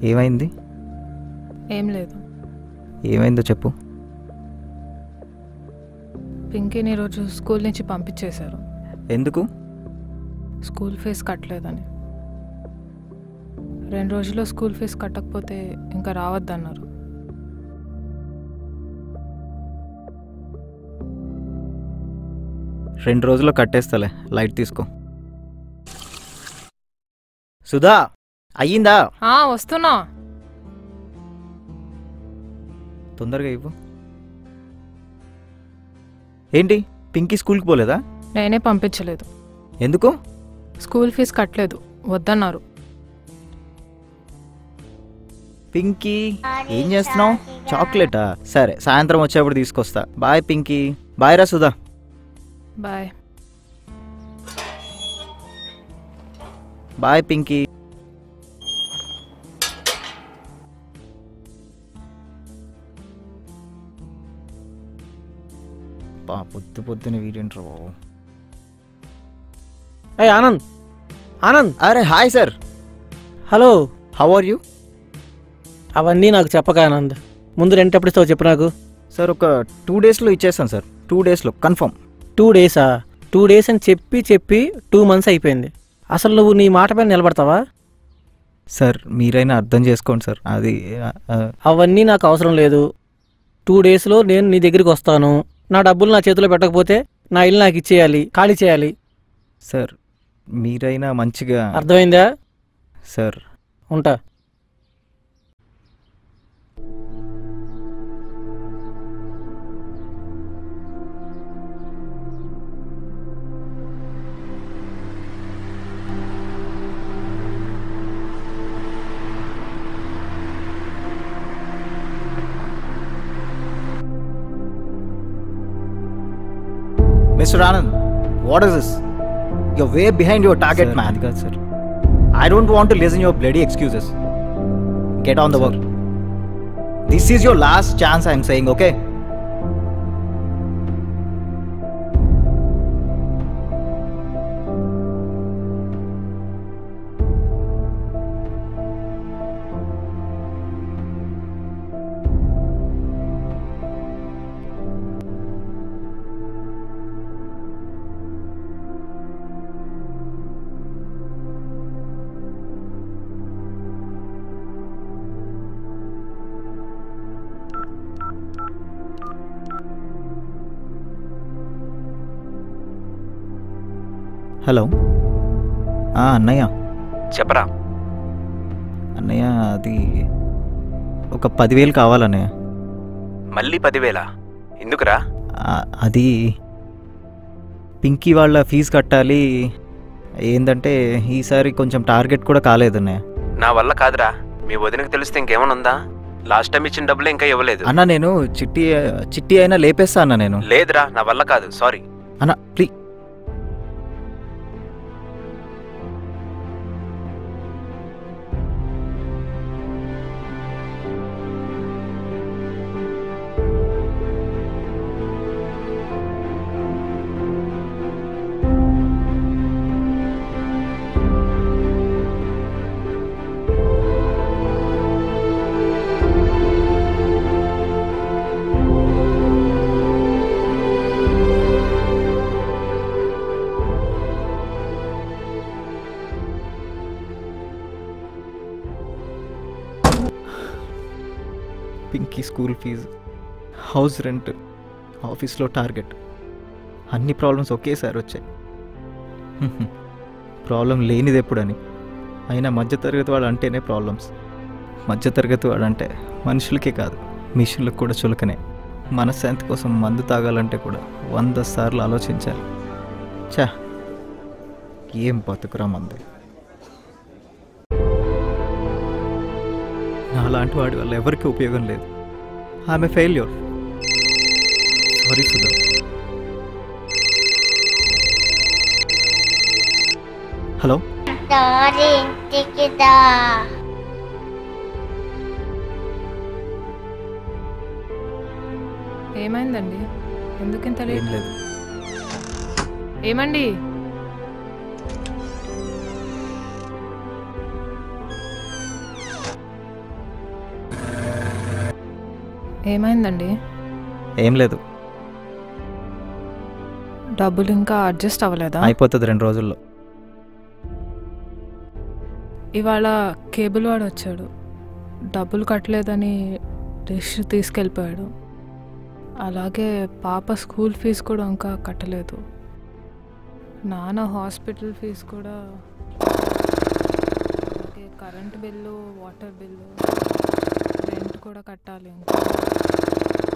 ఏమైంది ఏం లేదు ఏమైందో చెప్పు పింకీని ఈరోజు స్కూల్ నుంచి పంపించేశారు ఎందుకు స్కూల్ ఫీజు కట్టలేదని రెండు రోజుల్లో స్కూల్ ఫీజు కట్టకపోతే ఇంకా రావద్దన్నారు రెండు రోజుల్లో కట్టేస్తాలే లైట్ తీసుకో సుధా అయ్యిందా ఆ, వస్తున్నా తొందరగా ఇవ్వు ఏంటి పింకీ స్కూల్కి పోలేదా నేనే పంపించలేదు ఎందుకు స్కూల్ ఫీజు కట్టలేదు వద్దన్నారు పింకీ ఏం చేస్తున్నావు చాక్లెటా సరే సాయంత్రం వచ్చేప్పుడు తీసుకొస్తా బాయ్ పింకీ బాయ్ రా సుధా బాయ్ బాయ్ పింకీ బా పొద్దు పొద్దున వీడేంట్రా బాబు ఏ ఆనంద్ ఆనంద్ అరే hi sir hello how are you అవన్నీ నాకు చెప్పక ఆనంద్ ముందు రెంట్ ఎప్పుడు ఇస్తావు చెప్పు నాకు సార్ ఒక టూ డేస్లో ఇచ్చేస్తాను సార్ టూ డేస్లో కన్ఫర్మ్ టూ డేసా టూ డేస్ అని చెప్పి చెప్పి టూ మంత్స్ అయిపోయింది అసలు నువ్వు నీ మాట పైన నిలబడతావా సార్ మీరైనా అర్థం చేసుకోండి సార్ అది ఆ, ఆ, అవన్నీ నాకు అవసరం లేదు టూ డేస్లో నేను నీ దగ్గరికి వస్తాను నా డబ్బులు నా చేతిలో పెట్టకపోతే నా ఇల్లు నాకు ఇచ్చేయాలి ఖాళీ చేయాలి సార్ మీరైనా మంచిగా అర్థమైందా సార్ ఉంటా mister Anand what is this your way behind your target man కాదు sir I don't want to listen your bloody excuses get on the work this is your last chance I'm saying okay hello అన్నయ్య చెప్పరా అన్నయ్య అది ఒక పదివేలు కావాలన్నయ్య మళ్ళీ పదివేల ఎందుకురా ఆ, అది పింకీ వాళ్ళ ఫీజు కట్టాలి ఏంటంటే ఈసారి కొంచెం టార్గెట్ కూడా కాలేదన్నయ్య నా వల్ల కాదురా మీ వదినకు తెలిస్తే ఇంకేమైనా ఉందా లాస్ట్ టైం ఇచ్చిన డబ్బులు ఇంకా ఇవ్వలేదు అన్న నేను చిట్టి చిట్టి అయినా లేపేస్తా అన్న నేను లేదురా నా వల్ల కాదు సారీ అన్న please Pinky school fee house rent ఆఫీస్లో టార్గెట్ అన్ని ప్రాబ్లమ్స్ ఒకేసారి వచ్చాయి ప్రాబ్లం లేనిది ఎప్పుడని అయినా మధ్యతరగతి వాడు అంటేనే ప్రాబ్లమ్స్ మధ్యతరగతి వాడు అంటే మనుషులకే కాదు మిషన్లకు కూడా చులకనే మనశ్శాంతి కోసం మందు తాగాలంటే కూడా వంద సార్లు ఆలోచించాలి చా ఏం బతుకురా మంది నాలాంటి వాడి వల్ల ఎవరికి ఉపయోగం లేదు ఆమె ఫెయిల్యూర్ సారీ సుధా హలో దారి ఇంటికి దా ఏమైందండి ఎందుకు ఇంత ఏం లేట్ లేదు ఏమండి ఏమైందండి ఏం లేదు డబ్బులు ఇంకా అడ్జస్ట్ అవ్వలేదా అయిపోతుంది రెండు రోజుల్లో ఇవాళ కేబుల్ వాడు వచ్చాడు డబ్బులు కట్టలేదని డిష్ తీసుకెళ్ళిపోయాడు అలాగే పాప స్కూల్ ఫీజు కూడా ఇంకా కట్టలేదు నాన్న హాస్పిటల్ ఫీజు కూడా అలాగే current bill water bill rent కూడా కట్టాలి ఇంకా